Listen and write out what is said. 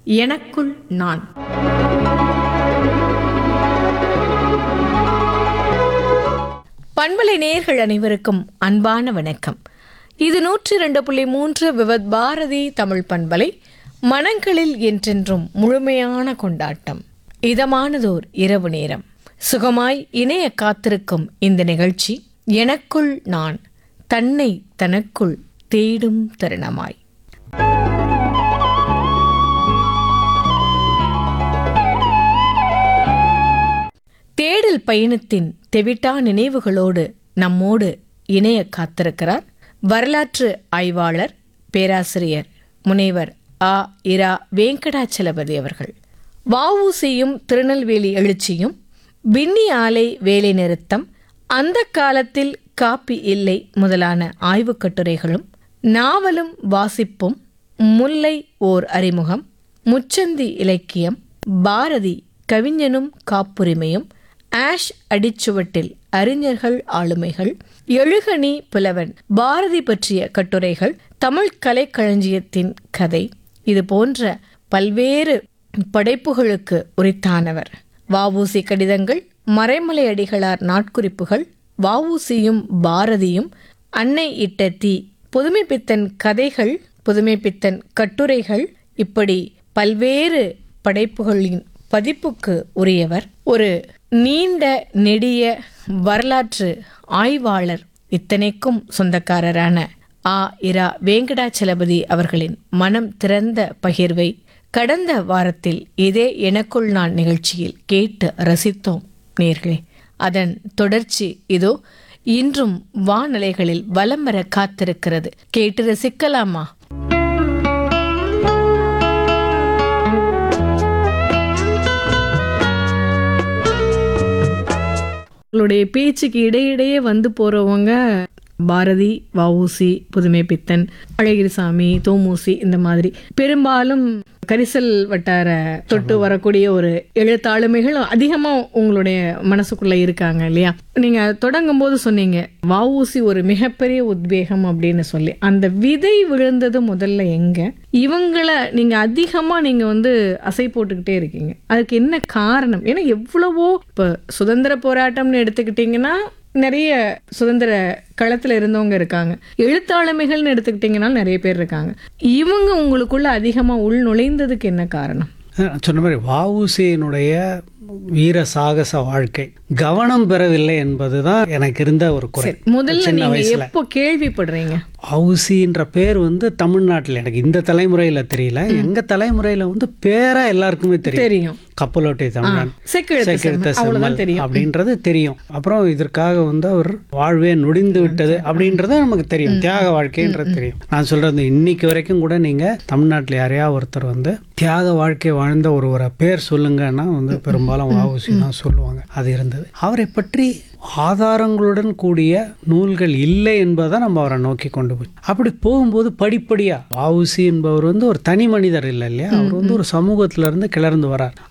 எனக்குள் நான் பண்பலை நேயர்கள் அனைவருக்கும் அன்பான வணக்கம் இது நூற்றி இரண்டு புள்ளி மூன்று விவத் பாரதி தமிழ் பண்பலை மனங்களில் என்றென்றும் முழுமையான கொண்டாட்டம் இதமானதோர் இரவு நேரம் சுகமாய் இணைய காத்திருக்கும் இந்த நிகழ்ச்சி எனக்குள் நான் தன்னை தனக்குள் தேடும் தருணமாய் தேடல் பயணத்தின் தெவிட்டா நினைவுகளோடு நம்மோடு இணைய காத்திருக்கிறார் வரலாற்று ஆய்வாளர் பேராசிரியர் முனைவர் ஆ இரா வெங்கடாச்சலபதி அவர்கள் வஉசியும் திருநெல்வேலி எழுச்சியும் பின்னி ஆலை வேலை நிறுத்தம் அந்த காலத்தில் காப்பி இல்லை முதலான ஆய்வுக் கட்டுரைகளும் நாவலும் வாசிப்பும் முல்லை ஓர் அறிமுகம் முச்சந்தி இலக்கியம் பாரதி கவிஞனும் காப்புரிமையும் ஆஷ் அடிச்சுவட்டில் அறிஞர்கள் ஆளுமைகள் எழுகணி புலவன் பாரதி பற்றிய கட்டுரைகள் தமிழ் கலைக்களஞ்சியத்தின் கதை இது போன்ற பல்வேறு படைப்புகளுக்கு உரித்தானவர் வஉசி கடிதங்கள் மறைமலை அடிகளார் நாட்குறிப்புகள் வஉசியும் பாரதியும் அன்னை இட்ட தீ புதுமைப்பித்தன் கதைகள் புதுமைப்பித்தன் கட்டுரைகள் இப்படி பல்வேறு படைப்புகளின் பதிப்புக்கு உரியவர் ஒரு நீண்ட நெடிய வரலாற்று ஆய்வாளர் இத்தனைக்கும் சொந்தக்காரரான ஆ இரா வெங்கடாச்சலபதி அவர்களின் மனம் திறந்த பகிர்வை கடந்த வாரத்தில் இதே எனக்குள் நான் நிகழ்ச்சியில் கேட்டு ரசித்தோம் நேர்களே அதன் தொடர்ச்சி இதோ இன்றும் வானலைகளில் வலம் வர காத்திருக்கிறது கேட்டு ரசிக்கலாமா உங்களுடைய பேச்சுக்கு இடையிடையே வந்து போறவங்க பாரதி வஉசி புதுமை பித்தன் அழகிரிசாமி தோமூசி இந்த மாதிரி பெரும்பாலும் கரிசல் வட்டார தொட்டு வரக்கூடிய ஒரு எழுத்தாளுமைகள் அதிகமா உங்களுடைய மனசுக்குள்ள இருக்காங்க இல்லையா நீங்க தொடங்கும் போது சொன்னீங்க வஉசி ஒரு மிகப்பெரிய உத்வேகம் அப்படின்னு சொல்லி அந்த விதை விழுந்தது முதல்ல எங்க இவங்களை நீங்க அதிகமா நீங்க வந்து அசை போட்டுக்கிட்டே இருக்கீங்க அதுக்கு என்ன காரணம் ஏன்னா எவ்வளவோ இப்ப சுதந்திர போராட்டம்னு எடுத்துக்கிட்டீங்கன்னா நிறைய சுதந்திர களத்துல இருந்தவங்க இருக்காங்க எழுத்தாளுமைகள்னு எடுத்துக்கிட்டிங்கன்னா நிறைய பேர் இருக்காங்க இவங்க உங்களுக்குள்ள அதிகமா உள் நுழைந்ததுக்கு என்ன காரணம் அஹ் சொன்ன மாதிரி வஉசியினுடைய வீர சாகச வாழ்க்கை கவனம் பெறவில்லை என்பதுதான் எனக்கு இருந்த ஒரு குறை முதல்ல சின்ன நீங்க வயசுல எப்போ கேள்விப்படுறீங்க வஉசின்ற பேர் வந்து தமிழ்நாட்டில் எனக்கு இந்த தலைமுறையில தெரியல எங்க தலைமுறையில வந்து பேரா எல்லாருக்குமே தெரியும் தெரியும் கப்பலோட்டை தமிழன் செக்கெழுத்து செக்கெழுத்த செம்மல். அவ்வளவுதான் செம்மல் தெரியும் அப்படின்றது தெரியும் அப்புறம் இதற்காக வந்து அவர் வாழ்வே நொடிந்து விட்டது அப்படின்றது நமக்கு தெரியும் தியாக வாழ்க்கைன்றது தெரியும் நான் சொல்றது இன்னைக்கு வரைக்கும் கூட நீங்க தமிழ்நாட்டில் யாரையா ஒருத்தர் வந்து தியாக வாழ்க்கை வாழ்ந்த ஒருவரை பேர் சொல்லுங்கன்னா வந்து பெரும்பாலும் வஉசி தான் சொல்லுவாங்க அது இருந்தது அவரை பற்றி ஆதாரங்களுடன் கூடிய நூல்கள் இல்லை என்பதை நம்ம அவரை நோக்கி கொண்டு போய் அப்படி போகும்போது படிப்படியா வஉசி என்பவர் வந்து ஒரு தனி மனிதர் இல்லை இல்லையா அவர் வந்து ஒரு சமூகத்துல இருந்து கிளர்ந்து வரார்